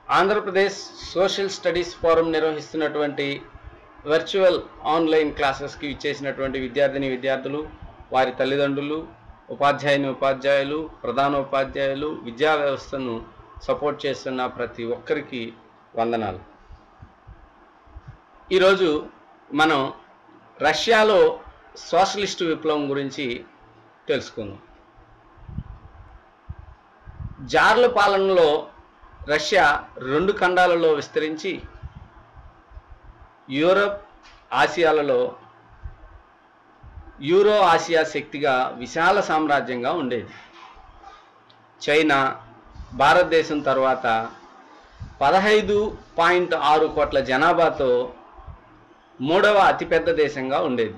Andhra Pradesh social studies forum నిర్వహిస్తున్నటువంటి virtual online క్లాసెస్కి ఇచ్చేసినటువంటి విద్యార్థిని విద్యార్థులు వారి తల్లిదండ్రులు ఉపాధ్యాయుని ఉపాధ్యాయులు ప్రధానోపాధ్యాయులు విద్యా వ్యవస్థను సపోర్ట్ చేస్తున్న ప్రతి ఒక్కరికి వందనాలు ఈరోజు మనం రష్యాలో సోషలిస్టు విప్లవం గురించి తెలుసుకుందాం జార్ల పాలనలో రష్యా రెండు ఖండాలలో విస్తరించి యూరప్ ఆసియాలలో యూరో ఆసియా శక్తిగా విశాల సామ్రాజ్యంగా ఉండేది చైనా భారతదేశం తర్వాత పదహైదు పాయింట్ ఆరు కోట్ల జనాభాతో మూడవ అతిపెద్ద దేశంగా ఉండేది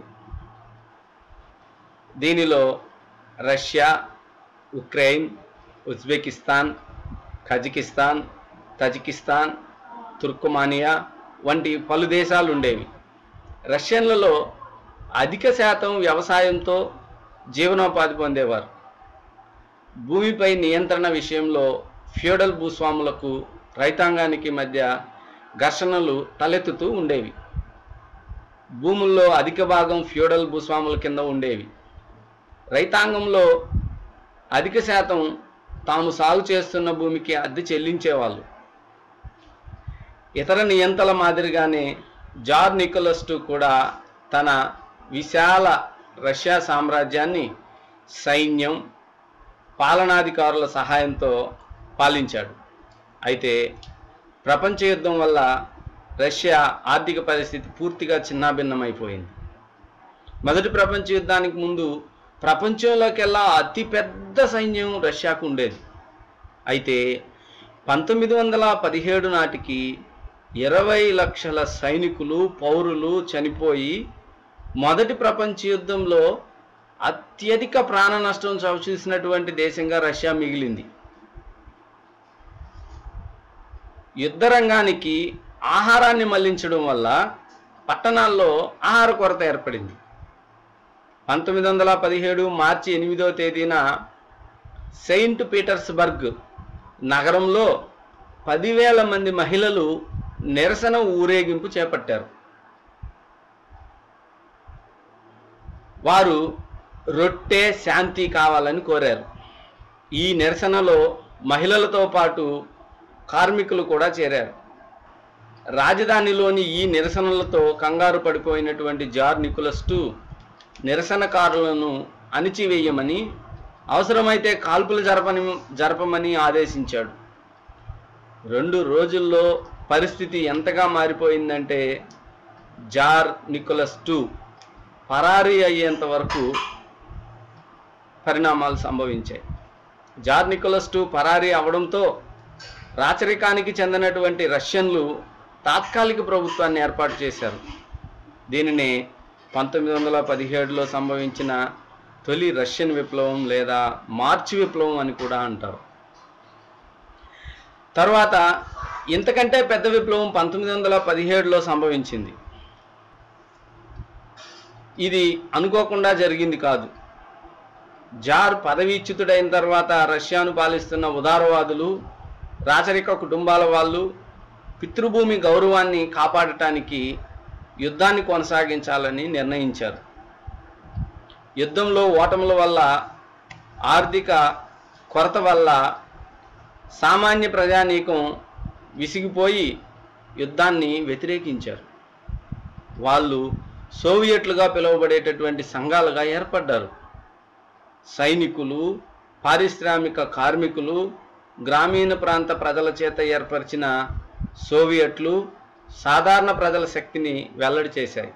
దీనిలో Russia Ukraine Uzbekistan Kazakhstan Tajikistan Turkmenia వంటి పలు దేశాలు ఉండేవి రష్యన్లలో అధిక శాతం వ్యవసాయంతో జీవనోపాధి పొందేవారు భూమిపై నియంత్రణ విషయంలో ఫ్యూడల్ భూస్వాములకు రైతాంగానికి మధ్య ఘర్షణలు తలెత్తుతూ ఉండేవి భూముల్లో అధిక భాగం ఫ్యూడల్ భూస్వాముల కింద ఉండేవి రైతాంగంలో అధిక శాతం తాము సాగు చేస్తున్న భూమికి అద్దె చెల్లించేవాళ్ళు ఇతర నియంతల మాదిరిగానే జార్ నికోలస్టు కూడా తన విశాల రష్యా సామ్రాజ్యాన్ని సైన్యం పాలనాధికారుల సహాయంతో పాలించాడు అయితే ప్రపంచ యుద్ధం వల్ల రష్యా ఆర్థిక పరిస్థితి పూర్తిగా చిన్నాభిన్నమైపోయింది మొదటి ప్రపంచ యుద్ధానికి ముందు ప్రపంచంలోకెల్లా అతిపెద్ద సైన్యం రష్యాకు ఉండేది అయితే పంతొమ్మిది వందల పదిహేడు నాటికి ఇరవై లక్షల సైనికులు పౌరులు చనిపోయి మొదటి ప్రపంచ యుద్ధంలో అత్యధిక ప్రాణ నష్టం చవిచూసినటువంటి దేశంగా రష్యా మిగిలింది యుద్ధ రంగానికి ఆహారాన్ని మళ్లించడం వల్ల పట్టణాల్లో ఆహార కొరత ఏర్పడింది పంతొమ్మిది వందల పదిహేడు మార్చి ఎనిమిదో తేదీన సెయింట్ పీటర్స్బర్గ్ నగరంలో పదివేల మంది మహిళలు నిరసన ఊరేగింపు చేపట్టారు వారు రొట్టె శాంతి కావాలని కోరారు ఈ నిరసనలో మహిళలతో పాటు కార్మికులు కూడా చేరారు రాజధానిలోని ఈ నిరసనలతో కంగారు పడిపోయినటువంటి జార్ నికోలస్ టు నిరసనకారులను అణిచివేయమని అవసరమైతే కాల్పులు జరపని జరపమని ఆదేశించాడు రెండు రోజుల్లో పరిస్థితి ఎంతగా మారిపోయిందంటే జార్ నికోలస్ టు పరారీ అయ్యేంత వరకు పరిణామాలు సంభవించాయి జార్ నికోలస్ టు పరారీ అవడంతో రాచరికానికి చెందినటువంటి రష్యన్లు తాత్కాలిక ప్రభుత్వాన్ని ఏర్పాటు చేశారు దీనిని పంతొమ్మిది వందల పదిహేడులో సంభవించిన తొలి రష్యన్ విప్లవం లేదా మార్చి విప్లవం అని కూడా అంటారు తర్వాత ఇంతకంటే పెద్ద విప్లవం పంతొమ్మిది వందల పదిహేడులో సంభవించింది ఇది అనుకోకుండా జరిగింది కాదు జార్ పదవీచ్యుతుడైన తర్వాత రష్యాను పాలిస్తున్న ఉదారవాదులు రాచరిక కుటుంబాల వాళ్ళు పితృభూమి గౌరవాన్ని కాపాడటానికి యుద్ధాన్ని కొనసాగించాలని నిర్ణయించారు యుద్ధంలో ఓటముల వల్ల ఆర్థిక కొరత వల్ల సామాన్య ప్రజానీకం విసిగిపోయి యుద్ధాన్ని వ్యతిరేకించారు వాళ్ళు సోవియట్లుగా పిలువబడేటటువంటి సంఘాలుగా ఏర్పడ్డారు సైనికులు పారిశ్రామిక కార్మికులు గ్రామీణ ప్రాంత ప్రజల చేత ఏర్పరిచిన సోవియట్లు సాధారణ ప్రజల శక్తిని వెల్లడి చేశాయి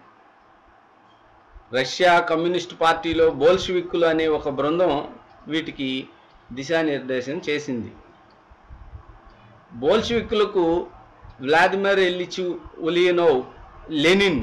రష్యా కమ్యూనిస్ట్ పార్టీలో బోల్షివిక్కులు అనే ఒక బృందం వీటికి దిశానిర్దేశం చేసింది బోల్షివిక్కులకు వ్లాదిమిర్ ఎల్లిచు ఉలియనోవ్ లెనిన్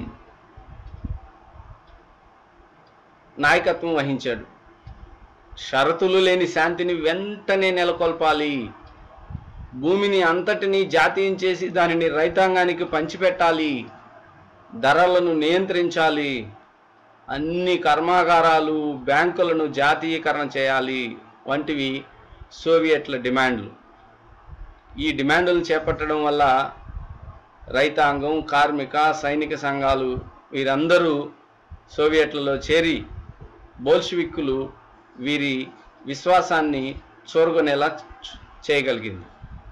నాయకత్వం వహించాడు షరతులు లేని శాంతిని వెంటనే నెలకొల్పాలి భూమిని అంతటినీ జాతీయం చేసి దానిని రైతాంగానికి పంచిపెట్టాలి ధరలను నియంత్రించాలి అన్ని కర్మాగారాలు బ్యాంకులను జాతీయకరణ చేయాలి వంటివి సోవియట్ల డిమాండ్లు ఈ డిమాండ్లను చేపట్టడం వల్ల రైతాంగం కార్మిక సైనిక సంఘాలు వీరందరూ సోవియట్లలో చేరి బోల్షివిక్కులు వీరి విశ్వాసాన్ని చూరగొనేలా చ- చేయగలిగింది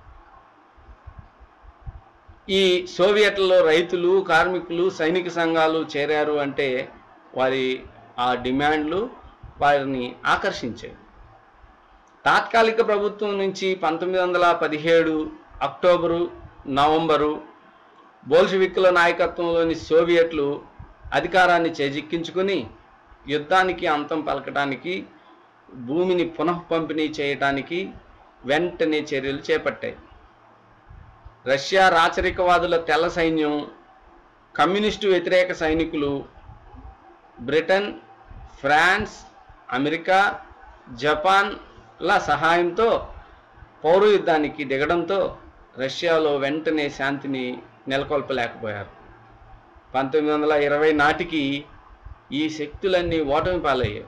ఈ సోవియట్లలో రైతులు కార్మికులు సైనిక సంఘాలు చేరారు అంటే వారి ఆ డిమాండ్లు వారిని ఆకర్షించాయి తాత్కాలిక ప్రభుత్వం నుంచి పంతొమ్మిది వందల పదిహేడు అక్టోబరు నవంబరు బోల్షివిక్కుల నాయకత్వంలోని సోవియట్లు అధికారాన్ని చేజిక్కించుకుని యుద్ధానికి అంతం పలకడానికి భూమిని పునః పంపిణీ చేయటానికి వెంటనే చర్యలు చేపట్టాయి రష్యా రాచరికవాదుల తెల్ల సైన్యం కమ్యూనిస్టు వ్యతిరేక సైనికులు బ్రిటన్ ఫ్రాన్స్ అమెరికా జపాన్ల సహాయంతో పౌర యుద్ధానికి దిగడంతో రష్యాలో వెంటనే శాంతిని నెలకొల్పలేకపోయారు పంతొమ్మిది వందల ఇరవై నాటికి ఈ శక్తులన్నీ ఓటమి పాలయ్యాయి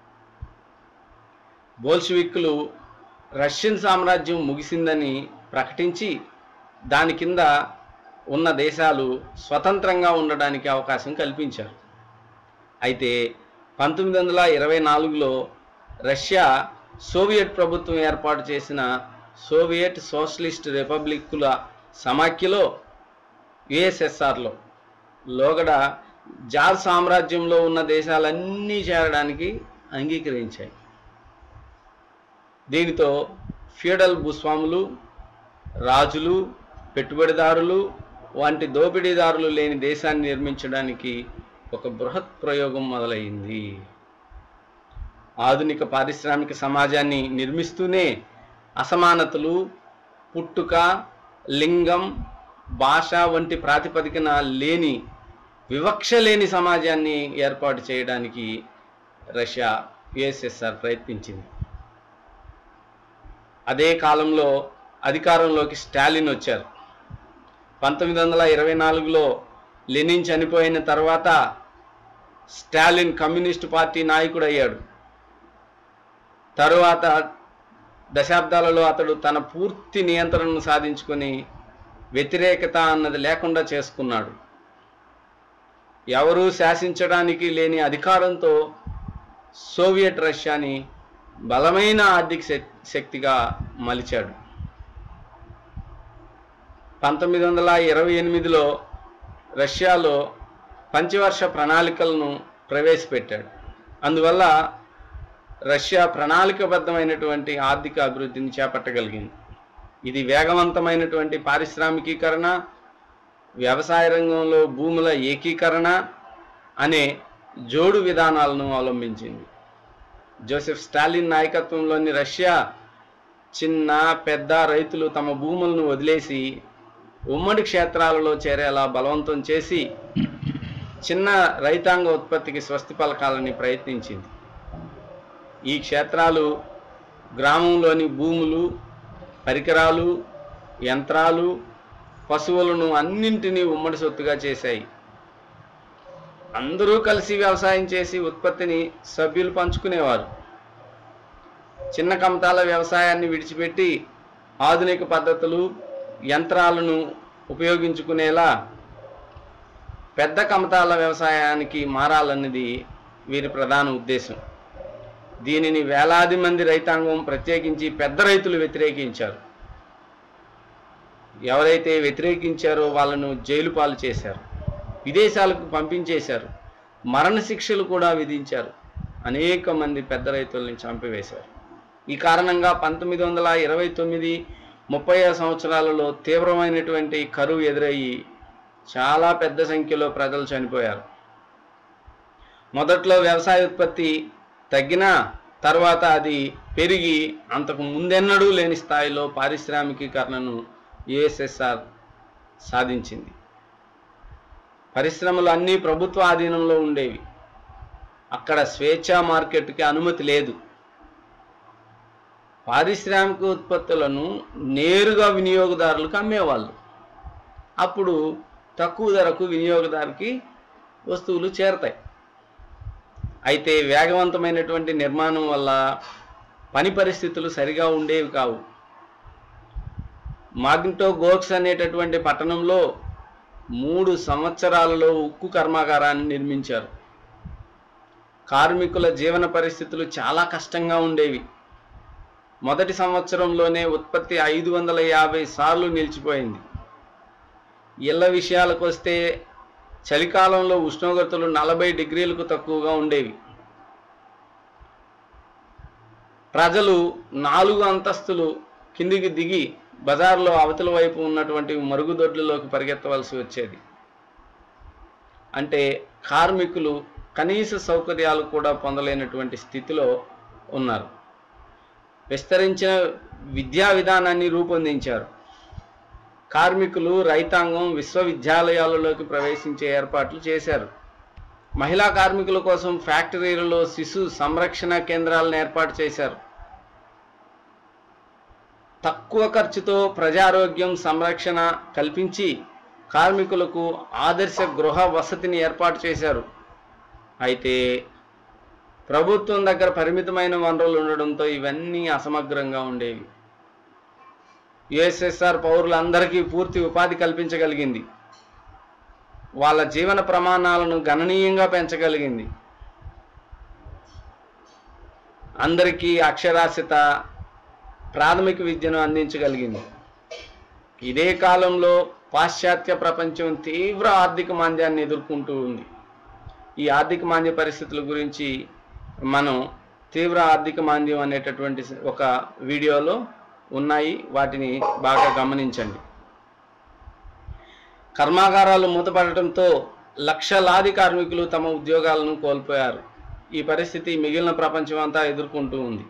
బోల్షివిక్కులు రష్యన్ సామ్రాజ్యం ముగిసిందని ప్రకటించి దాని కింద ఉన్న దేశాలు స్వతంత్రంగా ఉండడానికి అవకాశం కల్పించారు అయితే పంతొమ్మిది వందల ఇరవై నాలుగులో రష్యా సోవియట్ ప్రభుత్వం ఏర్పాటు చేసిన సోవియట్ సోషలిస్ట్ రిపబ్లిక్కుల సమాఖ్యలో యుఎస్ఎస్ఆర్లో లోగడ జార్ సామ్రాజ్యంలో ఉన్న దేశాలన్నీ చేరడానికి అంగీకరించాయి దీనితో ఫ్యూడల్ భూస్వాములు రాజులు పెట్టుబడిదారులు వంటి దోపిడీదారులు లేని దేశాన్ని నిర్మించడానికి ఒక బృహత్ ప్రయోగం మొదలైంది ఆధునిక పారిశ్రామిక సమాజాన్ని నిర్మిస్తూనే అసమానతలు పుట్టుక లింగం భాష వంటి ప్రాతిపదికన లేని వివక్ష లేని సమాజాన్ని ఏర్పాటు చేయడానికి రష్యా యుఎస్ఎస్ఆర్ ప్రయత్నించింది అదే కాలంలో అధికారంలోకి స్టాలిన్ వచ్చారు పంతొమ్మిది వందల ఇరవై నాలుగులో లెనిన్ చనిపోయిన తర్వాత స్టాలిన్ కమ్యూనిస్టు పార్టీ నాయకుడు అయ్యాడు తరువాత దశాబ్దాలలో అతడు తన పూర్తి నియంత్రణను సాధించుకొని వ్యతిరేకత అన్నది లేకుండా చేసుకున్నాడు ఎవరూ శాసించడానికి లేని అధికారంతో సోవియట్ రష్యాని బలమైన ఆర్థిక శక్- శక్తిగా మలిచాడు పంతొమ్మిది వందల ఇరవై ఎనిమిదిలో రష్యాలో పంచవర్ష ప్రణాళికలను ప్రవేశపెట్టాడు అందువల్ల రష్యా ప్రణాళికబద్ధమైనటువంటి ఆర్థిక అభివృద్ధిని చేపట్టగలిగింది ఇది వేగవంతమైనటువంటి పారిశ్రామికీకరణ వ్యవసాయ రంగంలో భూముల ఏకీకరణ అనే జోడు విధానాలను అవలంబించింది జోసెఫ్ స్టాలిన్ నాయకత్వంలోని రష్యా చిన్న పెద్ద రైతులు తమ భూములను వదిలేసి ఉమ్మడి క్షేత్రాలలో చేరేలా బలవంతం చేసి చిన్న రైతాంగ ఉత్పత్తికి స్వస్తి పలకాలని ప్రయత్నించింది ఈ క్షేత్రాలు గ్రామంలోని భూములు పరికరాలు యంత్రాలు పశువులను అన్నింటినీ ఉమ్మడి సొత్తుగా చేశాయి అందరూ కలిసి వ్యవసాయం చేసి ఉత్పత్తిని సభ్యులు పంచుకునేవారు చిన్న కమతాల వ్యవసాయాన్ని విడిచిపెట్టి ఆధునిక పద్ధతులు యంత్రాలను ఉపయోగించుకునేలా పెద్ద కమతాల వ్యవసాయానికి మారాలన్నది వీరి ప్రధాన ఉద్దేశం దీనిని వేలాది మంది రైతాంగం ప్రత్యేకించి పెద్ద రైతులు వ్యతిరేకించారు ఎవరైతే వ్యతిరేకించారో వాళ్ళను జైలు పాలు చేశారు విదేశాలకు పంపించేశారు మరణశిక్షలు కూడా విధించారు అనేక మంది పెద్ద రైతుల్ని చంపివేశారు ఈ కారణంగా పంతొమ్మిది వందల ఇరవై తొమ్మిది ముప్పై సంవత్సరాలలో తీవ్రమైనటువంటి కరువు ఎదురయ్యి చాలా పెద్ద సంఖ్యలో ప్రజలు చనిపోయారు మొదట్లో వ్యవసాయ ఉత్పత్తి తగ్గినా తర్వాత అది పెరిగి అంతకు ముందెన్నడూ లేని స్థాయిలో పారిశ్రామికీకరణను యుఎస్ఎస్ఆర్ సాధించింది పరిశ్రమలు అన్నీ ప్రభుత్వ ఆధీనంలో ఉండేవి అక్కడ స్వేచ్ఛా మార్కెట్కి అనుమతి లేదు పారిశ్రామిక ఉత్పత్తులను నేరుగా వినియోగదారులకు అమ్మేవాళ్ళు అప్పుడు తక్కువ ధరకు వినియోగదారుకి వస్తువులు చేరతాయి అయితే వేగవంతమైనటువంటి నిర్మాణం వల్ల పని పరిస్థితులు సరిగా ఉండేవి కావు మాగ్నిటో గోక్స్ అనేటటువంటి పట్టణంలో మూడు సంవత్సరాలలో ఉక్కు కర్మాగారాన్ని నిర్మించారు కార్మికుల జీవన పరిస్థితులు చాలా కష్టంగా ఉండేవి మొదటి సంవత్సరంలోనే ఉత్పత్తి ఐదు వందల యాభై సార్లు నిలిచిపోయింది ఇళ్ల విషయాలకు వస్తే చలికాలంలో ఉష్ణోగ్రతలు నలభై డిగ్రీలకు తక్కువగా ఉండేవి ప్రజలు నాలుగు అంతస్తులు కిందికి దిగి బజార్లో అవతల వైపు ఉన్నటువంటి మరుగుదొడ్లలోకి పరిగెత్తవలసి వచ్చేది అంటే కార్మికులు కనీస సౌకర్యాలు కూడా పొందలేనటువంటి స్థితిలో ఉన్నారు విస్తరించిన విద్యా విధానాన్ని రూపొందించారు కార్మికులు రైతాంగం విశ్వవిద్యాలయాలలోకి ప్రవేశించే ఏర్పాట్లు చేశారు మహిళా కార్మికుల కోసం ఫ్యాక్టరీలలో శిశు సంరక్షణ కేంద్రాలను ఏర్పాటు చేశారు తక్కువ ఖర్చుతో ప్రజారోగ్యం సంరక్షణ కల్పించి కార్మికులకు ఆదర్శ గృహ వసతిని ఏర్పాటు చేశారు అయితే ప్రభుత్వం దగ్గర పరిమితమైన వనరులు ఉండడంతో ఇవన్నీ అసమగ్రంగా ఉండేవి యుఎస్ఎస్ఆర్ పౌరులందరికీ పూర్తి ఉపాధి కల్పించగలిగింది వాళ్ళ జీవన ప్రమాణాలను గణనీయంగా పెంచగలిగింది అందరికీ అక్షరాస్యత ప్రాథమిక విద్యను అందించగలిగింది ఇదే కాలంలో పాశ్చాత్య ప్రపంచం తీవ్ర ఆర్థిక మాంద్యాన్ని ఎదుర్కొంటూ ఉంది ఈ ఆర్థిక మాంద్య పరిస్థితుల గురించి మనం తీవ్ర ఆర్థిక మాంద్యం అనేటటువంటి ఒక వీడియోలో ఉన్నాయి వాటిని బాగా గమనించండి కర్మాగారాలు మూతపడటంతో లక్షలాది కార్మికులు తమ ఉద్యోగాలను కోల్పోయారు ఈ పరిస్థితి మిగిలిన ప్రపంచం అంతా ఎదుర్కొంటూ ఉంది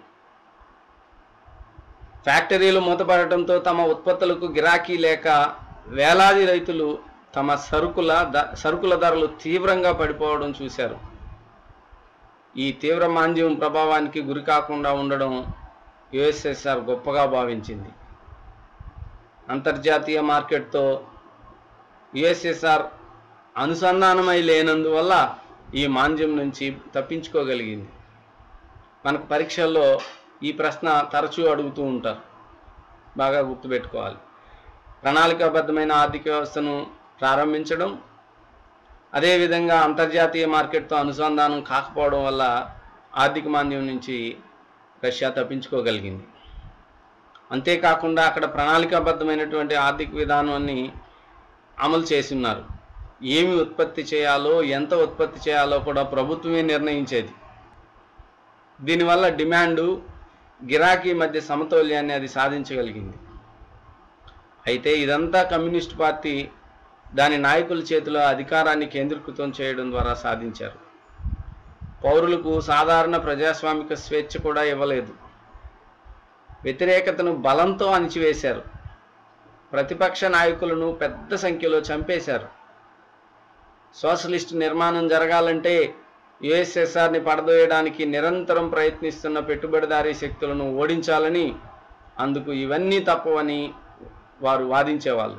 ఫ్యాక్టరీలు మూతపడటంతో తమ ఉత్పత్తులకు గిరాకీ లేక వేలాది రైతులు తమ సరుకుల ద సరుకుల ధరలు తీవ్రంగా పడిపోవడం చూశారు ఈ తీవ్ర మాంద్యం ప్రభావానికి గురి కాకుండా ఉండడం యుఎస్ఎస్ఆర్ గొప్పగా భావించింది అంతర్జాతీయ మార్కెట్తో యుఎస్ఎస్ఆర్ అనుసంధానమై లేనందువల్ల ఈ మాంద్యం నుంచి తప్పించుకోగలిగింది మనకు పరీక్షల్లో ఈ ప్రశ్న తరచూ అడుగుతూ ఉంటారు బాగా గుర్తుపెట్టుకోవాలి ప్రణాళికాబద్ధమైన ఆర్థిక వ్యవస్థను ప్రారంభించడం అదేవిధంగా అంతర్జాతీయ మార్కెట్తో అనుసంధానం కాకపోవడం వల్ల ఆర్థిక మాంద్యం నుంచి రష్యా తప్పించుకోగలిగింది అంతేకాకుండా అక్కడ ప్రణాళికాబద్ధమైనటువంటి ఆర్థిక విధానాన్ని అమలు చేసి ఉన్నారు ఏమి ఉత్పత్తి చేయాలో ఎంత ఉత్పత్తి చేయాలో కూడా ప్రభుత్వమే నిర్ణయించేది దీనివల్ల డిమాండు గిరాకీ మధ్య సమతౌల్యాన్ని అది సాధించగలిగింది అయితే ఇదంతా కమ్యూనిస్ట్ పార్టీ దాని నాయకుల చేతిలో అధికారాన్ని కేంద్రీకృతం చేయడం ద్వారా సాధించారు పౌరులకు సాధారణ ప్రజాస్వామిక స్వేచ్ఛ కూడా ఇవ్వలేదు వ్యతిరేకతను బలంతో అణిచివేశారు ప్రతిపక్ష నాయకులను పెద్ద సంఖ్యలో చంపేశారు సోషలిస్ట్ నిర్మాణం జరగాలంటే యుఎస్ఎస్ఆర్ని పడదోయడానికి నిరంతరం ప్రయత్నిస్తున్న పెట్టుబడిదారీ శక్తులను ఓడించాలని అందుకు ఇవన్నీ తప్పవని వారు వాదించేవాళ్ళు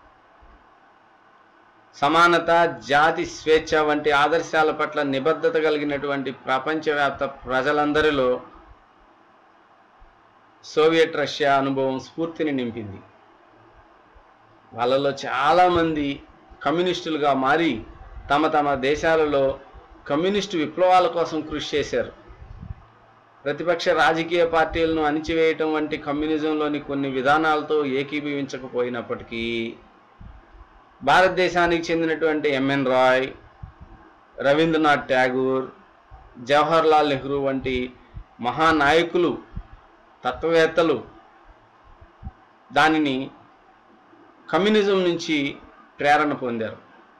సమానత జాతి స్వేచ్ఛ వంటి ఆదర్శాల పట్ల నిబద్ధత కలిగినటువంటి ప్రపంచవ్యాప్త ప్రజలందరిలో సోవియట్ రష్యా అనుభవం స్ఫూర్తిని నింపింది వాళ్ళలో చాలామంది కమ్యూనిస్టులుగా మారి తమ తమ దేశాలలో కమ్యూనిస్టు విప్లవాల కోసం కృషి చేశారు ప్రతిపక్ష రాజకీయ పార్టీలను అణిచివేయటం వంటి కమ్యూనిజంలోని కొన్ని విధానాలతో ఏకీభవించకపోయినప్పటికీ భారతదేశానికి చెందినటువంటి ఎంఎన్ రాయ్ రవీంద్రనాథ్ ట్యాగూర్ జవహర్లాల్ నెహ్రూ వంటి మహానాయకులు తత్వవేత్తలు దానిని కమ్యూనిజం నుంచి ప్రేరణ పొందారు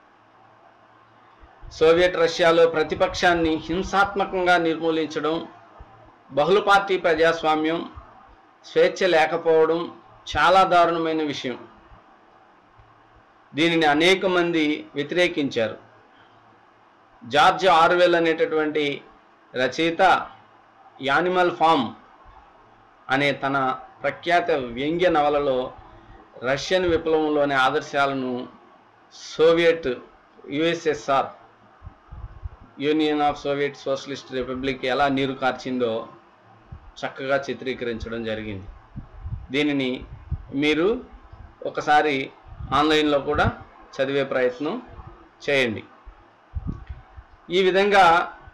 సోవియట్ రష్యాలో ప్రతిపక్షాన్ని హింసాత్మకంగా నిర్మూలించడం బహుళ పార్టీ ప్రజాస్వామ్యం స్వేచ్ఛ లేకపోవడం చాలా దారుణమైన విషయం దీనిని అనేక మంది వ్యతిరేకించారు జార్జ్ ఆర్వెల్ అనేటటువంటి రచయిత యానిమల్ ఫామ్ అనే తన ప్రఖ్యాత వ్యంగ్య నవలలో రష్యన్ విప్లవంలోని ఆదర్శాలను Soviet USSR union of Soviet socialist republic ఎలా నీరు కార్చిందో చక్కగా చిత్రీకరించడం జరిగింది దీనిని మీరు ఒకసారి ఆన్లైన్లో కూడా చదివే ప్రయత్నం చేయండి ఈ విధంగా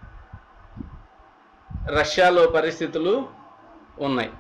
రష్యాలో పరిస్థితులు ఉన్నాయి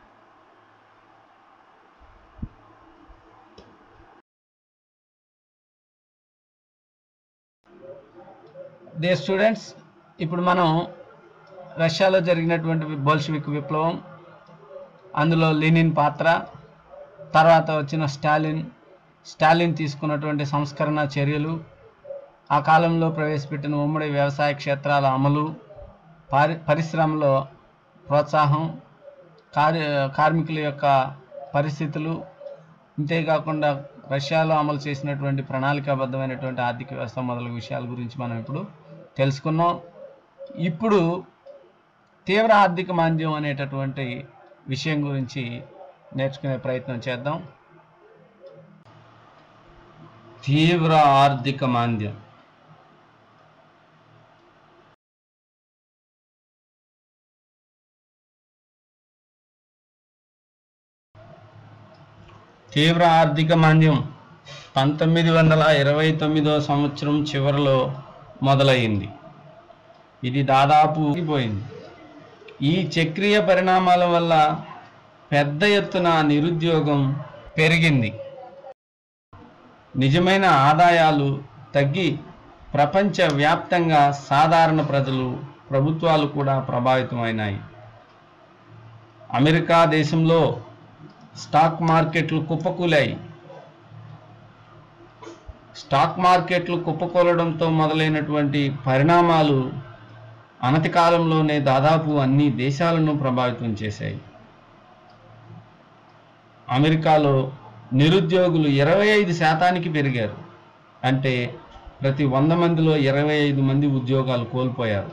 డే స్టూడెంట్స్ ఇప్పుడు మనం రష్యాలో జరిగినటువంటి బోల్షివిక్ విప్లవం అందులో లెనిన్ పాత్ర తర్వాత వచ్చిన స్టాలిన్ స్టాలిన్ తీసుకున్నటువంటి సంస్కరణ చర్యలు ఆ కాలంలో ప్రవేశపెట్టిన ఉమ్మడి వ్యవసాయ క్షేత్రాల అమలు పారి పరిశ్రమలో ప్రోత్సాహం కార్య కార్మికుల యొక్క పరిస్థితులు ఇంతేకాకుండా రష్యాలో అమలు చేసినటువంటి ప్రణాళికాబద్ధమైనటువంటి ఆర్థిక వ్యవస్థ మొదలగు విషయాల గురించి మనం ఇప్పుడు తెలుసుకున్నాం ఇప్పుడు తీవ్ర ఆర్థిక మాంద్యం అనేటటువంటి విషయం గురించి నేర్చుకునే ప్రయత్నం చేద్దాం తీవ్ర ఆర్థిక మాంద్యం తీవ్ర ఆర్థిక మాంద్యం పంతొమ్మిది వందల ఇరవై తొమ్మిదో సంవత్సరం చివరిలో మొదలైంది ఇది దాదాపు పోయింది ఈ చక్రీయ పరిణామాల వల్ల పెద్ద ఎత్తున నిరుద్యోగం పెరిగింది నిజమైన ఆదాయాలు తగ్గి ప్రపంచవ్యాప్తంగా సాధారణ ప్రజలు ప్రభుత్వాలు కూడా ప్రభావితమైనాయి అమెరికా దేశంలో స్టాక్ మార్కెట్లు కుప్పకూలాయి స్టాక్ మార్కెట్లు కుప్పకూలడంతో మొదలైనటువంటి పరిణామాలు అనతి కాలంలోనే దాదాపు అన్ని దేశాలను ప్రభావితం చేశాయి అమెరికాలో నిరుద్యోగులు ఇరవై ఐదు శాతానికి పెరిగారు అంటే ప్రతి వంద మందిలో ఇరవై ఐదు మంది ఉద్యోగాలు కోల్పోయారు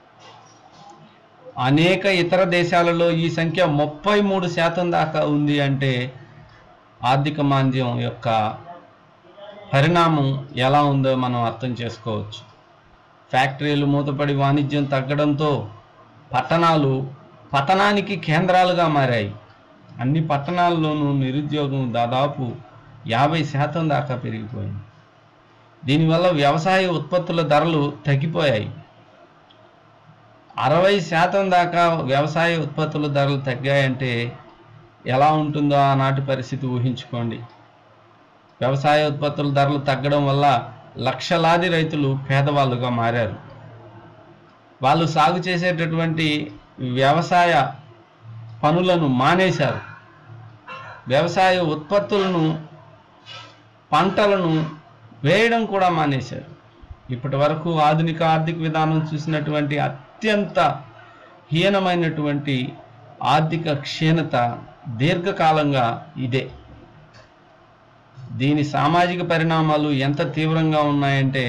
అనేక ఇతర దేశాలలో ఈ సంఖ్య ముప్పై మూడు శాతం దాకా ఉంది అంటే ఆర్థిక మాంద్యం యొక్క పరిణామం ఎలా ఉందో మనం అర్థం చేసుకోవచ్చు ఫ్యాక్టరీలు మూతపడి వాణిజ్యం తగ్గడంతో పట్టణాలు పతనానికి కేంద్రాలుగా మారాయి అన్ని పట్టణాల్లోనూ నిరుద్యోగం దాదాపు యాభై శాతం దాకా పెరిగిపోయింది దీనివల్ల వ్యవసాయ ఉత్పత్తుల ధరలు తగ్గిపోయాయి అరవై శాతం దాకా వ్యవసాయ ఉత్పత్తుల ధరలు తగ్గాయంటే ఎలా ఉంటుందో ఆనాటి పరిస్థితి ఊహించుకోండి వ్యవసాయ ఉత్పత్తుల ధరలు తగ్గడం వల్ల లక్షలాది రైతులు పేదవాళ్ళుగా మారారు వాళ్ళు సాగు చేసేటటువంటి వ్యవసాయ పనులను మానేశారు వ్యవసాయ ఉత్పత్తులను పంటలను వేయడం కూడా మానేశారు ఇప్పటి వరకు ఆధునిక ఆర్థిక విధానం చూసినటువంటి అత్యంత హీనమైనటువంటి ఆర్థిక క్షీణత దీర్ఘకాలంగా ఇదే దీని సామాజిక పరిణామాలు ఎంత తీవ్రంగా ఉన్నాయంటే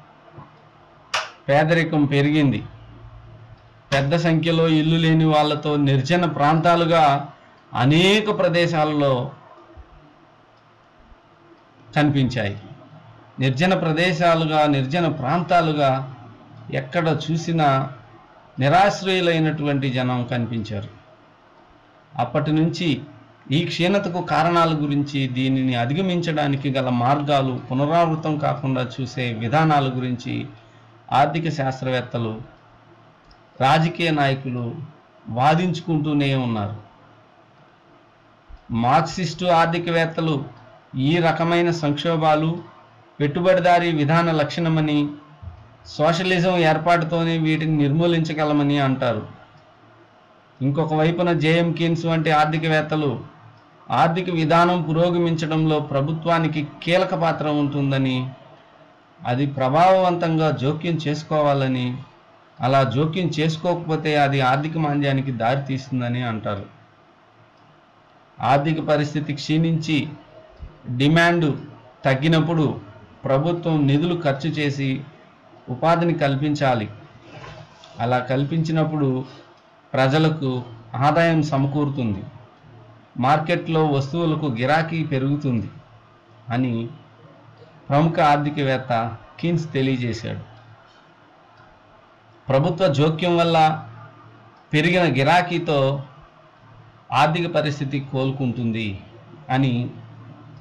పేదరికం పెరిగింది పెద్ద సంఖ్యలో ఇల్లు లేని వాళ్ళతో నిర్జన ప్రాంతాలుగా అనేక ప్రదేశాలలో కనిపించాయి నిర్జన ప్రదేశాలుగా నిర్జన ప్రాంతాలుగా ఎక్కడ చూసినా నిరాశ్రయులైనటువంటి జనం కనిపించారు అప్పటి నుంచి ఈ క్షీణతకు కారణాల గురించి దీనిని అధిగమించడానికి గల మార్గాలు పునరావృతం కాకుండా చూసే విధానాల గురించి ఆర్థిక శాస్త్రవేత్తలు రాజకీయ నాయకులు వాదించుకుంటూనే ఉన్నారు మార్క్సిస్టు ఆర్థికవేత్తలు ఈ రకమైన సంక్షోభాలు పెట్టుబడిదారీ విధాన లక్షణమని సోషలిజం ఏర్పాటుతోనే వీటిని నిర్మూలించగలమని అంటారు ఇంకొక వైపున జేఎం కీన్స్ వంటి ఆర్థికవేత్తలు ఆర్థిక విధానం పురోగమించడంలో ప్రభుత్వానికి కీలక పాత్ర ఉంటుందని అది ప్రభావవంతంగా జోక్యం చేసుకోవాలని అలా జోక్యం చేసుకోకపోతే అది ఆర్థిక మాంద్యానికి దారితీస్తుందని అంటారు ఆర్థిక పరిస్థితి క్షీణించి డిమాండ్ తగ్గినప్పుడు ప్రభుత్వం నిధులు ఖర్చు చేసి ఉపాధిని కల్పించాలి అలా కల్పించినప్పుడు ప్రజలకు ఆదాయం సమకూరుతుంది మార్కెట్లో వస్తువులకు గిరాకీ పెరుగుతుంది అని ప్రముఖ ఆర్థికవేత్త కీన్స్ తెలియజేశాడు ప్రభుత్వ జోక్యం వల్ల పెరిగిన గిరాకీతో ఆర్థిక పరిస్థితి కోలుకుంటుంది అని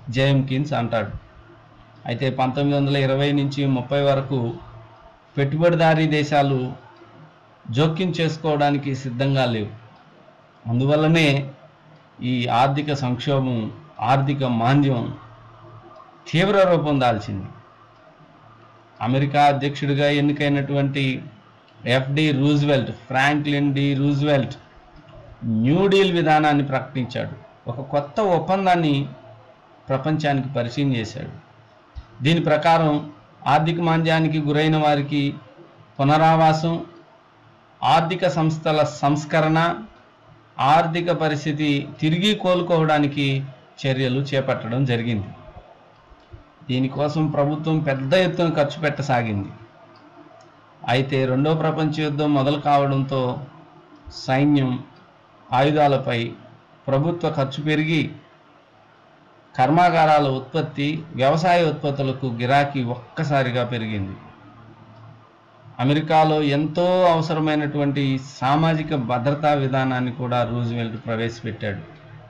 జేఎం కిన్స్ అంటాడు అయితే పంతొమ్మిది వందల ఇరవై నుంచి ముప్పై వరకు పెట్టుబడిదారీ దేశాలు జోక్యం చేసుకోవడానికి సిద్ధంగా లేవు అందువల్లనే ఈ ఆర్థిక సంక్షోభం ఆర్థిక మాంద్యం తీవ్ర రూపం దాల్చింది అమెరికా అధ్యక్షుడిగా ఎన్నికైనటువంటి FD Roosevelt Franklin D Roosevelt New Deal విధానాన్ని ప్రకటించాడు ఒక కొత్త ఒప్పందాన్ని ప్రపంచానికి పరిచయం చేశాడు దీని ప్రకారం ఆర్థిక మాంద్యానికి గురైన వారికి పునరావాసం ఆర్థిక సంస్థల సంస్కరణ ఆర్థిక పరిస్థితి తిరిగి కోలుకోవడానికి చర్యలు చేపట్టడం జరిగింది దీనికోసం ప్రభుత్వం పెద్ద ఎత్తున ఖర్చు పెట్టసాగింది అయితే రెండో ప్రపంచ యుద్ధం మొదలు కావడంతో సైన్యం ఆయుధాలపై ప్రభుత్వ ఖర్చు పెరిగి కర్మాగారాల ఉత్పత్తి వ్యవసాయ ఉత్పత్తులకు గిరాకీ ఒక్కసారిగా పెరిగింది అమెరికాలో ఎంతో అవసరమైనటువంటి సామాజిక భద్రతా విధానాన్ని కూడా రూజ్వెల్ట్ ప్రవేశపెట్టాడు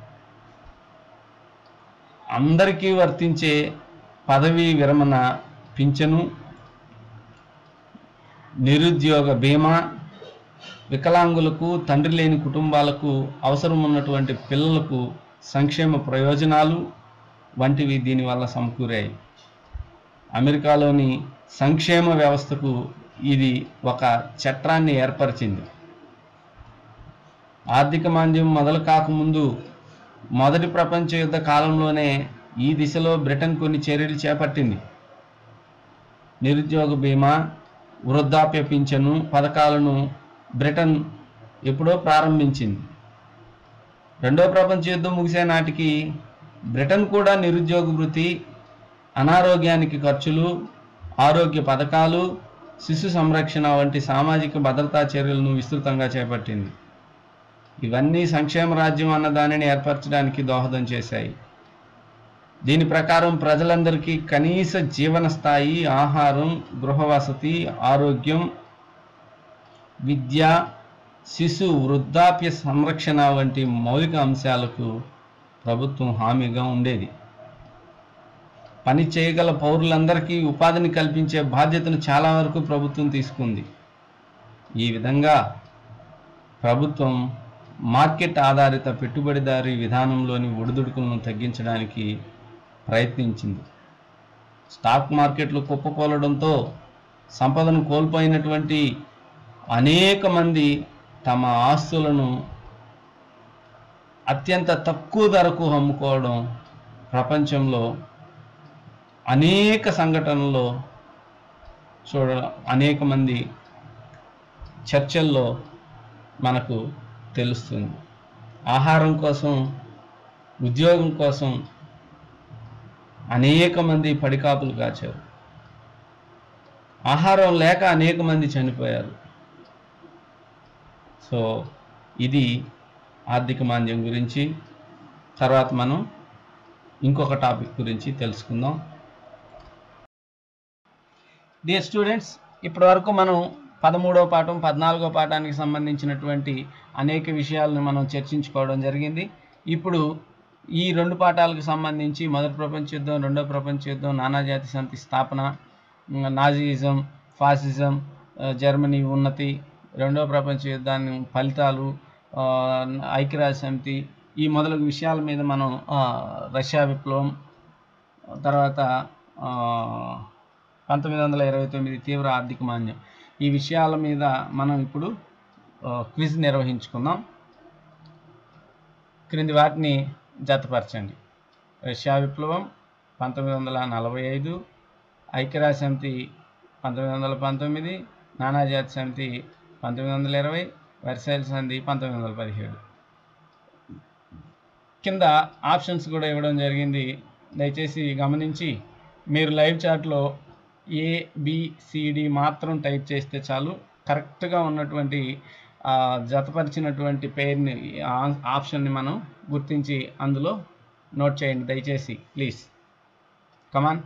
అందరికీ వర్తించే పదవీ విరమణ పింఛను నిరుద్యోగ బీమా వికలాంగులకు తండ్రి లేని కుటుంబాలకు అవసరం ఉన్నటువంటి పిల్లలకు సంక్షేమ ప్రయోజనాలు వంటివి దీనివల్ల సమకూరాయి అమెరికాలోని సంక్షేమ వ్యవస్థకు ఇది ఒక చట్టాన్ని ఏర్పరిచింది ఆర్థిక మాంద్యం మొదలు కాకముందు మొదటి ప్రపంచ యుద్ధ కాలంలోనే ఈ దిశలో బ్రిటన్ కొన్ని చర్యలు చేపట్టింది నిరుద్యోగ బీమా వృద్ధాప్య పింఛను పథకాలను బ్రిటన్ ఎప్పుడో ప్రారంభించింది రెండో ప్రపంచ యుద్ధం ముగిసే నాటికి బ్రిటన్ కూడా నిరుద్యోగ వృత్తి అనారోగ్యానికి ఖర్చులు ఆరోగ్య పథకాలు శిశు సంరక్షణ వంటి సామాజిక భద్రతా చర్యలను విస్తృతంగా చేపట్టింది ఇవన్నీ సంక్షేమ రాజ్యం అన్న దానిని ఏర్పరచడానికి దోహదం చేశాయి దీని ప్రకారం ప్రజలందరికీ కనీస జీవన స్థాయి ఆహారం గృహ వసతి ఆరోగ్యం విద్య శిశు వృద్ధాప్య సంరక్షణ వంటి మౌలిక అంశాలకు ప్రభుత్వం హామీగా ఉండేది పని చేయగల పౌరులందరికీ ఉపాధిని కల్పించే బాధ్యతను చాలా వరకు ప్రభుత్వం తీసుకుంది ఈ విధంగా ప్రభుత్వం మార్కెట్ ఆధారిత పెట్టుబడిదారీ విధానంలోని ఒడిదుడుకులను తగ్గించడానికి ప్రయత్నించింది స్టాక్ మార్కెట్లు కుప్పకూలడంతో సంపదను కోల్పోయినటువంటి అనేక మంది తమ ఆస్తులను అత్యంత తక్కువ ధరకు అమ్ముకోవడం ప్రపంచంలో అనేక సంఘటనల్లో చూడ అనేక మంది చర్చల్లో మనకు తెలుస్తుంది ఆహారం కోసం ఉద్యోగం కోసం అనేక మంది పడికాపులు కాచారు ఆహారం లేక అనేక మంది చనిపోయారు సో ఇది ఆర్థిక మాంద్యం గురించి తర్వాత మనం ఇంకొక టాపిక్ గురించి తెలుసుకుందాం డియర్ స్టూడెంట్స్ ఇప్పటివరకు మనం పదమూడవ పాఠం పద్నాలుగో పాఠానికి సంబంధించినటువంటి అనేక విషయాలను మనం చర్చించుకోవడం జరిగింది ఇప్పుడు ఈ రెండు పాఠాలకు సంబంధించి మొదటి ప్రపంచ యుద్ధం రెండో ప్రపంచ యుద్ధం నానాజాతి సమితి స్థాపన ఇంకా నాజీయిజం ఫాసిజం ఆ, జర్మనీ ఉన్నతి రెండో ప్రపంచ యుద్ధాన్ని ఫలితాలు ఆ, ఐక్యరాజ్య సమితి ఈ మొదలగు విషయాల మీద మనం ఆ, రష్యా విప్లవం తర్వాత ఆ, పంతొమ్మిది వందల ఇరవై తొమ్మిది తీవ్ర ఆర్థిక మాంద్యం ఈ విషయాల మీద మనం ఇప్పుడు ఆ, క్విజ్ నిర్వహించుకుందాం క్రింది వాటిని జతపరచండి రష్యా విప్లవం పంతొమ్మిది వందల నలభై ఐదు ఐక్యరాజ్య సమితి పంతొమ్మిది వందల పంతొమ్మిది నానాజాతి సమితి పంతొమ్మిది వందల ఇరవై వెర్సైల్ సంధి పంతొమ్మిది వందల పదిహేడు కింద ఆప్షన్స్ కూడా ఇవ్వడం జరిగింది దయచేసి గమనించి మీరు లైవ్ చాట్లో ఏ బిసిడి మాత్రం టైప్ చేస్తే చాలు కరెక్ట్గా ఉన్నటువంటి ఆ, జతపరిచినటువంటి పేరుని ఆ- ఆప్షన్ని మనం గుర్తించి అందులో నోట్ చేయండి దయచేసి ప్లీజ్ కమాన్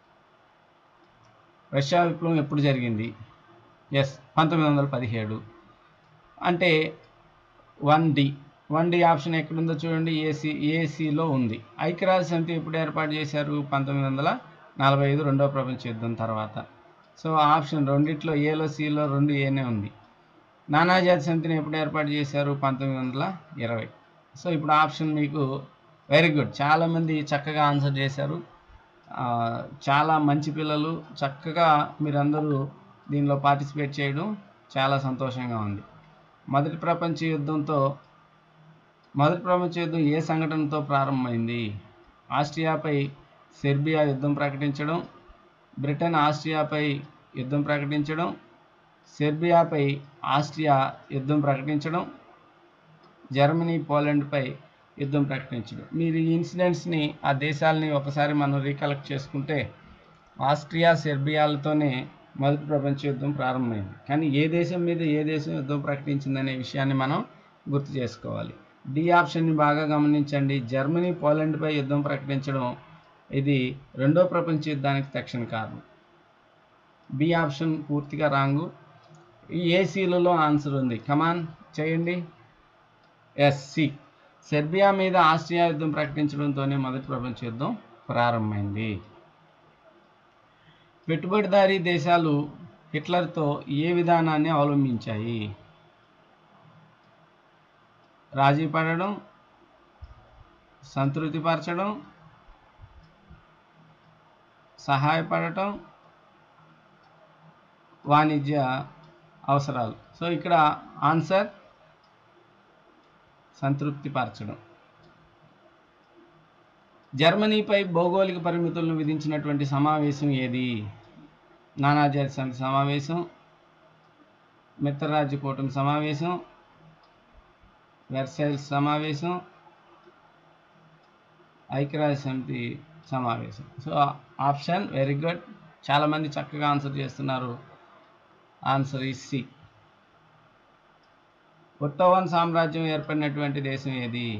రష్యా విప్లవం ఎప్పుడు జరిగింది ఎస్ పంతొమ్మిది వందల పదిహేడు అంటే one D one D option ఎక్కడుందో చూడండి ఏసీ ఏసీలో ఉంది ఐక్యరాజ్య సమితి ఎప్పుడు ఏర్పాటు చేశారు పంతొమ్మిది వందల నలభై ఐదు రెండవ ప్రపంచ యుద్ధం తర్వాత సో ఆప్షన్ రెండిట్లో ఏలో సిలో రెండు ఏనే ఉంది నానాజాతి సమితిని ఎప్పుడు ఏర్పాటు చేశారు పంతొమ్మిది వందల ఇరవై సో ఇప్పుడు ఆప్షన్ మీకు వెరీ గుడ్ చాలామంది చక్కగా ఆన్సర్ చేశారు ఆ, చాలా మంచి పిల్లలు చక్కగా మీరందరూ దీనిలో పార్టిసిపేట్ చేయడం చాలా సంతోషంగా ఉంది మొదటి ప్రపంచ యుద్ధంతో మొదటి ప్రపంచ యుద్ధం ఏ సంఘటనతో ప్రారంభమైంది ఆస్ట్రియాపై సెర్బియా యుద్ధం ప్రకటించడం బ్రిటన్ ఆస్ట్రియాపై యుద్ధం ప్రకటించడం సెర్బియాపై ఆస్ట్రియా యుద్ధం ప్రకటించడం జర్మనీ పోలాండ్పై యుద్ధం ప్రకటించడం మీరు ఈ ఇన్సిడెంట్స్ని ఆ దేశాలని ఒకసారి మనం రీకలెక్ట్ చేసుకుంటే ఆస్ట్రియా సెర్బియాలతోనే మొదటి ప్రపంచ యుద్ధం ప్రారంభమైంది కానీ ఏ దేశం మీద ఏ దేశం యుద్ధం ప్రకటించిందనే విషయాన్ని మనం గుర్తు చేసుకోవాలి డి ఆప్షన్ని బాగా గమనించండి జర్మనీ పోలాండ్పై యుద్ధం ప్రకటించడం ఇది రెండో ప్రపంచ యుద్ధానికి తక్షణ కారణం బి ఆప్షన్ పూర్తిగా రాంగు ఈ ఏసీలలో ఆన్సర్ ఉంది కమాన్ చేయండి ఎస్ సి సెర్బియా మీద ఆస్ట్రియా యుద్ధం ప్రకటించడంతోనే మొదటి ప్రపంచ యుద్ధం ప్రారంభమైంది పెట్టుబడిదారీ దేశాలు హిట్లర్తో ఏ విధానాన్ని అవలంబించాయి రాజీ పడడం సంతృప్తిపరచడం సహాయపడటం వాణిజ్య అవసరాలు సో ఇక్కడ ఆన్సర్ సంతృప్తిపరచడం జర్మనీపై భౌగోళిక పరిమితులను విధించినటువంటి సమావేశం ఏది నానాజాతి సమితి సమావేశం మిత్రరాజ్య కూటమి సమావేశం వెర్సైల్స్ సమావేశం ఐక్యరాజ్య సమితి సమావేశం సో ఆప్షన్ వెరీ గుడ్ చాలామంది చక్కగా ఆన్సర్ చేస్తున్నారు ఆన్సర్ ఈ సి ఒట్టోవన్ సామ్రాజ్యం ఏర్పడినటువంటి దేశం ఏది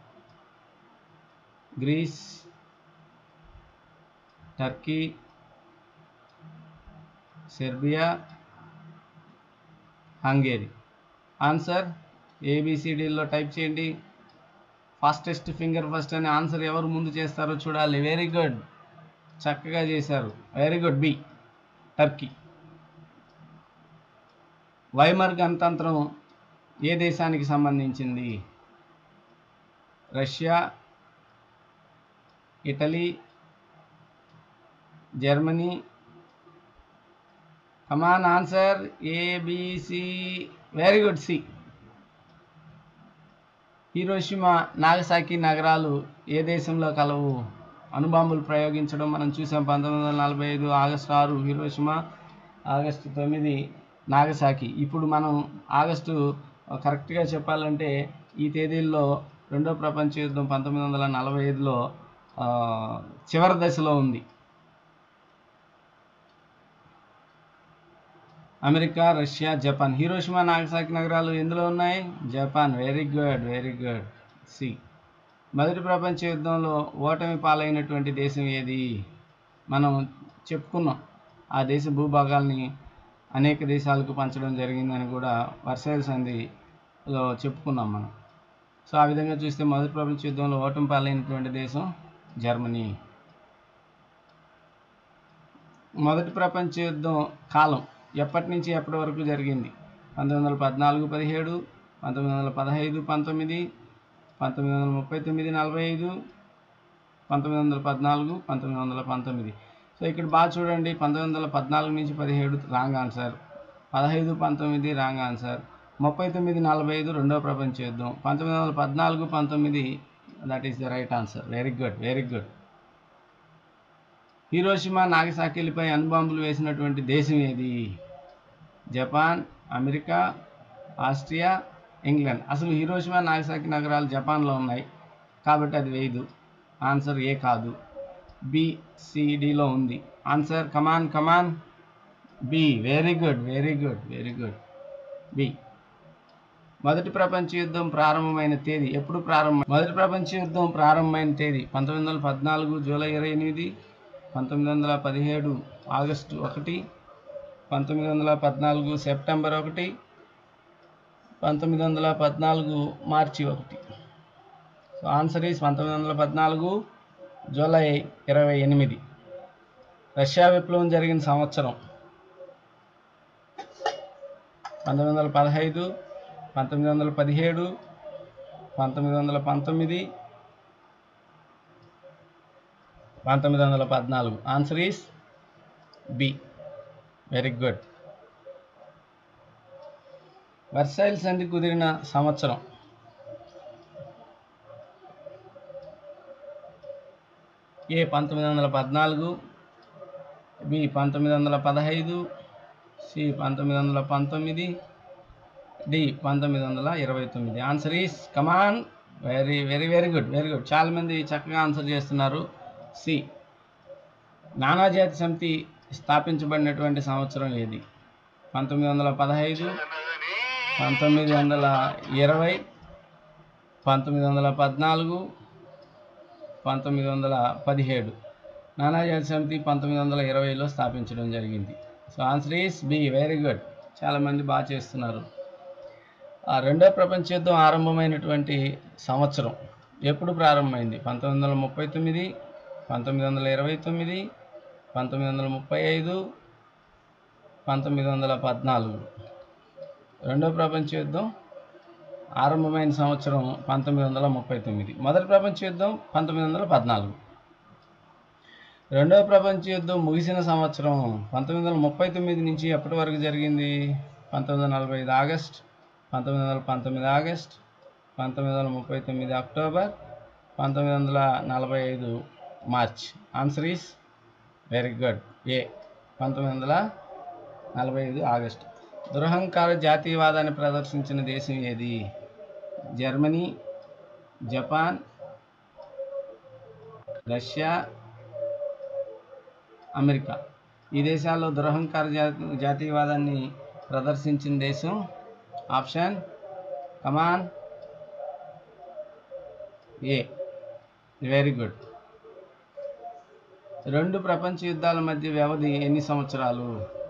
Greece Turkey Serbia Hungary answer ఏబిసిడిలో టైప్ చేయండి ఫాస్టెస్ట్ ఫింగర్ ఫస్ట్ అనే ఆన్సర్ ఎవరు ముందు చేస్తారో చూడాలి వెరీ గుడ్ చక్కగా చేశారు very good B Turkey Weimar గణతంత్రం ఏ దేశానికి సంబంధించింది Russia Italy Germany come on answer ABC very good C Hiroshima Nagasaki నగరాలు ఏ దేశంలో కలవు అణుబాంబులు ప్రయోగించడం మనం చూసాం పంతొమ్మిది వందల నలభై ఐదు ఆగస్టు ఆరు హీరోషిమా ఆగస్టు తొమ్మిది నాగసాకి ఇప్పుడు మనం ఆగస్టు కరెక్ట్గా చెప్పాలంటే ఈ తేదీల్లో రెండో ప్రపంచ యుద్ధం పంతొమ్మిది వందల నలభై ఐదులో ఆ, చివరి దశలో ఉంది America Russia Japan Hiroshima Nagasaki నగరాలు ఎందులో ఉన్నాయి Japan very good very good C మొదటి ప్రపంచ యుద్ధంలో ఓటమి పాలైనటువంటి దేశం ఏది మనం చెప్పుకున్నాం ఆ దేశ భూభాగాల్ని అనేక దేశాలకు పంచడం జరిగిందని కూడా వర్షాల సంధిలో చెప్పుకున్నాం మనం సో ఆ విధంగా చూస్తే మొదటి ప్రపంచ యుద్ధంలో ఓటమి పాలైనటువంటి దేశం జర్మనీ మొదటి ప్రపంచ యుద్ధం కాలం ఎప్పటి నుంచి ఎప్పటి వరకు జరిగింది పంతొమ్మిది వందల పద్నాలుగు పదిహేడు పంతొమ్మిది వందల పదహైదు పంతొమ్మిది పంతొమ్మిది వందల ముప్పై తొమ్మిది నలభై ఐదు పంతొమ్మిది వందల పద్నాలుగు పంతొమ్మిది వందల పంతొమ్మిది సో ఇక్కడ బాగా చూడండి పంతొమ్మిది వందల పద్నాలుగు నుంచి పదిహేడు రాంగ్ ఆన్సర్ పదహైదు పంతొమ్మిది రాంగ్ ఆన్సర్ ముప్పై తొమ్మిది నలభై ఐదు రెండవ ప్రపంచ యుద్ధం పంతొమ్మిది వందల పద్నాలుగు పంతొమ్మిది that is the right answer very good very good Hiroshima నాగసాకిలపై అణుబాంబులు వేసినటువంటి దేశం ఏది జపాన్ అమెరికా ఆస్ట్రియా ఇంగ్లాండ్ అసలు హీరోషిమా నాగసాకి నగరాలు జపాన్లో ఉన్నాయి కాబట్టి అది వేయదు ఆన్సర్ ఏ కాదు బి సిడిలో ఉంది answer come on come on B very good very good very good B మొదటి ప్రపంచ యుద్ధం ప్రారంభమైన తేదీ ఎప్పుడు ప్రారంభం మొదటి ప్రపంచ యుద్ధం ప్రారంభమైన తేదీ పంతొమ్మిది వందల పద్నాలుగు జూలై ఇరవై ఎనిమిది పంతొమ్మిది వందల పదిహేడు ఆగస్టు ఒకటి పంతొమ్మిది వందల పద్నాలుగు సెప్టెంబర్ ఒకటి పంతొమ్మిది వందల పద్నాలుగు మార్చి ఒకటి సో ఆన్సర్ ఈస్ పంతొమ్మిది వందల పద్నాలుగు జూలై ఇరవై ఎనిమిది రష్యా విప్లవం జరిగిన సంవత్సరం పంతొమ్మిది వందల పదహైదు పంతొమ్మిది వందల పదిహేడు పంతొమ్మిది వందల పంతొమ్మిది పంతొమ్మిది వందల పద్నాలుగు answer is B very good Versailles సంధి కుదిరిన సంవత్సరం ఏ పంతొమ్మిది వందల పద్నాలుగు బి పంతొమ్మిది వందల పదహైదు సి పంతొమ్మిది వందల పంతొమ్మిది డి పంతొమ్మిది వందల ఇరవై తొమ్మిది answer is come on very very very good very good చాలామంది చక్కగా ఆన్సర్ చేస్తున్నారు సి నానాజాతి సమితి స్థాపించబడినటువంటి సంవత్సరం ఏది పంతొమ్మిది వందల పదహైదు పంతొమ్మిది వందల ఇరవై పంతొమ్మిది వందల పద్నాలుగు పంతొమ్మిది వందల పదిహేడు నానాజాతి సమితి పంతొమ్మిది వందల ఇరవైలో స్థాపించడం జరిగింది so answer is B very good చాలామంది బాగా చేస్తున్నారు ఆ రెండో ప్రపంచ యుద్ధం ఆరంభమైనటువంటి సంవత్సరం ఎప్పుడు ప్రారంభమైంది పంతొమ్మిది వందల ముప్పై తొమ్మిది పంతొమ్మిది వందల ఇరవై తొమ్మిది పంతొమ్మిది వందల ముప్పై ఐదు పంతొమ్మిది వందల పద్నాలుగు రెండో ప్రపంచ యుద్ధం ఆరంభమైన సంవత్సరం పంతొమ్మిది వందల ముప్పై తొమ్మిది మొదటి ప్రపంచ యుద్ధం పంతొమ్మిది వందల పద్నాలుగు రెండవ ప్రపంచ యుద్ధం ముగిసిన సంవత్సరం పంతొమ్మిది వందల ముప్పై తొమ్మిది నుంచి ఎప్పటి వరకు జరిగింది పంతొమ్మిది వందల నలభై ఐదు ఆగస్ట్ పంతొమ్మిది వందల పంతొమ్మిది ఆగస్ట్ పంతొమ్మిది వందల ముప్పై తొమ్మిది అక్టోబర్ పంతొమ్మిది వందల నలభై ఐదు March answer is very good A పంతొమ్మిది వందల నలభై ఐదు ఆగస్ట్ దురహంకార జాతీయవాదాన్ని ప్రదర్శించిన దేశం ఏది జర్మనీ జపాన్ రష్యా అమెరికా ఈ దేశాల్లో దురహంకార జాతి జాతీయవాదాన్ని ప్రదర్శించిన దేశం option come on A very good రెండు ప్రపంచ యుద్ధాల మధ్య వ్యవధి ఎన్ని సంవత్సరాలు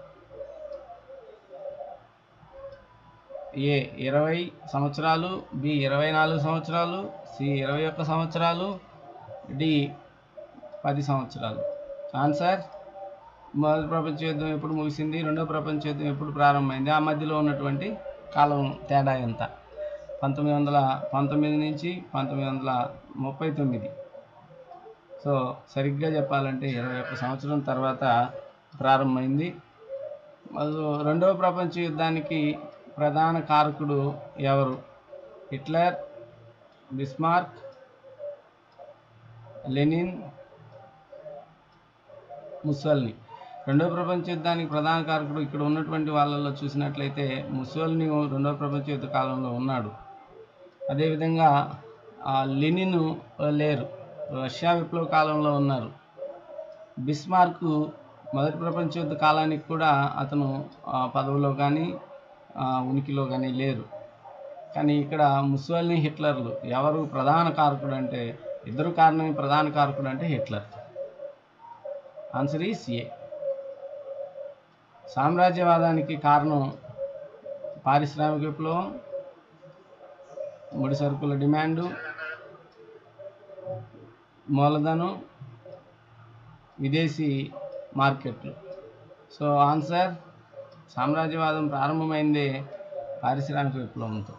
ఏ ఇరవై సంవత్సరాలు బి ఇరవై నాలుగు సంవత్సరాలు సి ఇరవై ఒక్క సంవత్సరాలు డి పది సంవత్సరాలు ఆన్సర్ మొదటి ప్రపంచ యుద్ధం ఎప్పుడు ముగిసింది రెండో ప్రపంచ యుద్ధం ఎప్పుడు ప్రారంభమైంది ఆ మధ్యలో ఉన్నటువంటి కాలం తేడా ఎంత పంతొమ్మిది వందల పంతొమ్మిది నుంచి పంతొమ్మిది వందల ముప్పై తొమ్మిది సో సరిగ్గా చెప్పాలంటే ఇరవై ఒక్క సంవత్సరం తర్వాత ప్రారంభమైంది మరియు రెండవ ప్రపంచ యుద్ధానికి ప్రధాన కారకుడు ఎవరు హిట్లర్ బిస్మార్క్ లెనిన్ ముసల్ని రెండవ ప్రపంచ యుద్ధానికి ప్రధాన కారకుడు ఇక్కడ ఉన్నటువంటి వాళ్ళలో చూసినట్లయితే ముసోల్ని రెండవ ప్రపంచ యుద్ధ కాలంలో ఉన్నాడు అదేవిధంగా ఆ లెనిన్ లేరు రష్యా విప్లవ కాలంలో ఉన్నారు బిస్మార్క్ మొదటి ప్రపంచ యుద్ధ కాలానికి కూడా అతను ఆ, పదవిలో కానీ ఆ, ఉనికిలో కానీ లేరు కానీ ఇక్కడ ముసోల్ని హిట్లర్లు ఎవరు ప్రధాన కారకుడు అంటే ఇద్దరు కారణమే ప్రధాన కారకుడు అంటే హిట్లర్ ఆన్సర్ ఈస్ ఏ సామ్రాజ్యవాదానికి కారణం పారిశ్రామిక విప్లవం ముడి సరుకుల డిమాండు మూలధనం విదేశీ మార్కెట్లు సో ఆన్సర్ సామ్రాజ్యవాదం ప్రారంభమైందే పారిశ్రామిక విప్లవంతో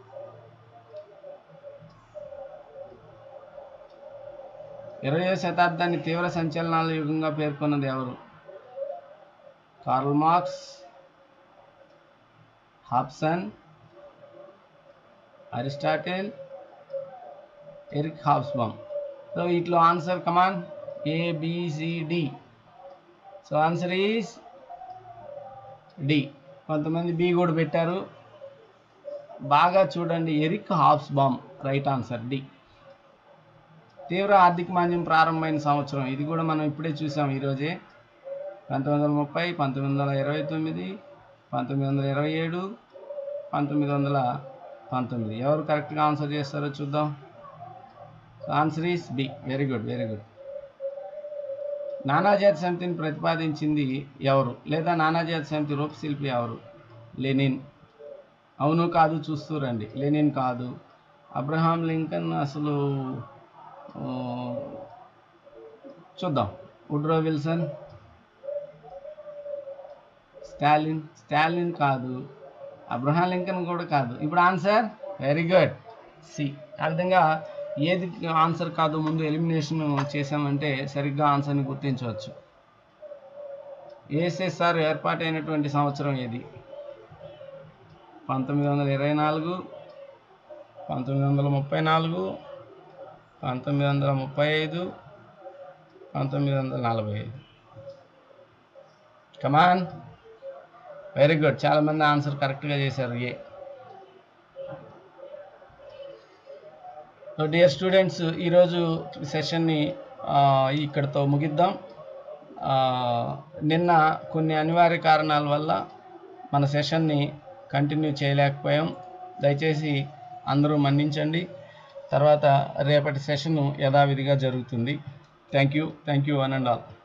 ఇరవయో శతాబ్దాన్ని తీవ్ర సంచలనాల యుగంగా పేర్కొన్నది ఎవరు Karl Marx Hobson Aristotle Eric Hobsbawm so వీటిలో answer come on ABCD so answer is D కొంతమంది బి కూడా పెట్టారు బాగా చూడండి Eric Hobsbawm right answer D తీవ్ర ఆర్థిక మాంద్యం ప్రారంభమైన సంవత్సరం ఇది కూడా మనం ఇప్పుడే చూసాం ఈరోజే పంతొమ్మిది వందల ముప్పై పంతొమ్మిది వందల ఇరవై తొమ్మిది పంతొమ్మిది వందల ఇరవై ఏడు పంతొమ్మిది వందల పంతొమ్మిది ఎవరు కరెక్ట్గా ఆన్సర్ చేస్తారో చూద్దాం answer is B very good very good నానాజాతి సమితిని ప్రతిపాదించింది ఎవరు లేదా నానాజాతి సమితి రూపశిల్పి ఎవరు లెనిన్ అవును కాదు చూస్తూ రండి లెనిన్ కాదు అబ్రహాం లింకన్ అసలు ఆ, చూద్దాం ఉడ్రో విల్సన్ స్టాలిన్ స్టాలిన్ కాదు అబ్రహాం లింకన్ కూడా కాదు ఇప్పుడు ఆన్సర్ వెరీ గుడ్ సి ఆ విధంగా ఏది ఆన్సర్ కాదు ముందు ఎలిమినేషన్ చేసామంటే సరిగ్గా ఆన్సర్ని గుర్తించవచ్చు ఏఎస్ఎస్ఆర్ ఏర్పాటైనటువంటి సంవత్సరం ఏది పంతొమ్మిది వందల ఇరవై నాలుగు పంతొమ్మిది వందల ముప్పై నాలుగు పంతొమ్మిది వందల ముప్పై ఐదు పంతొమ్మిది వందల నలభై ఐదు కమాన్ వెరీ గుడ్ చాలామంది ఆన్సర్ కరెక్ట్గా చేశారు ఏ సో డియర్ స్టూడెంట్స్ ఈరోజు సెషన్ని ఇక్కడితో ముగిద్దాం ఆ, నిన్న కొన్ని అనివార్య కారణాల వల్ల మన సెషన్ని కంటిన్యూ చేయలేకపోయాం దయచేసి అందరూ మన్నించండి తర్వాత రేపటి సెషన్ యథావిధిగా జరుగుతుంది thank you thank you one and all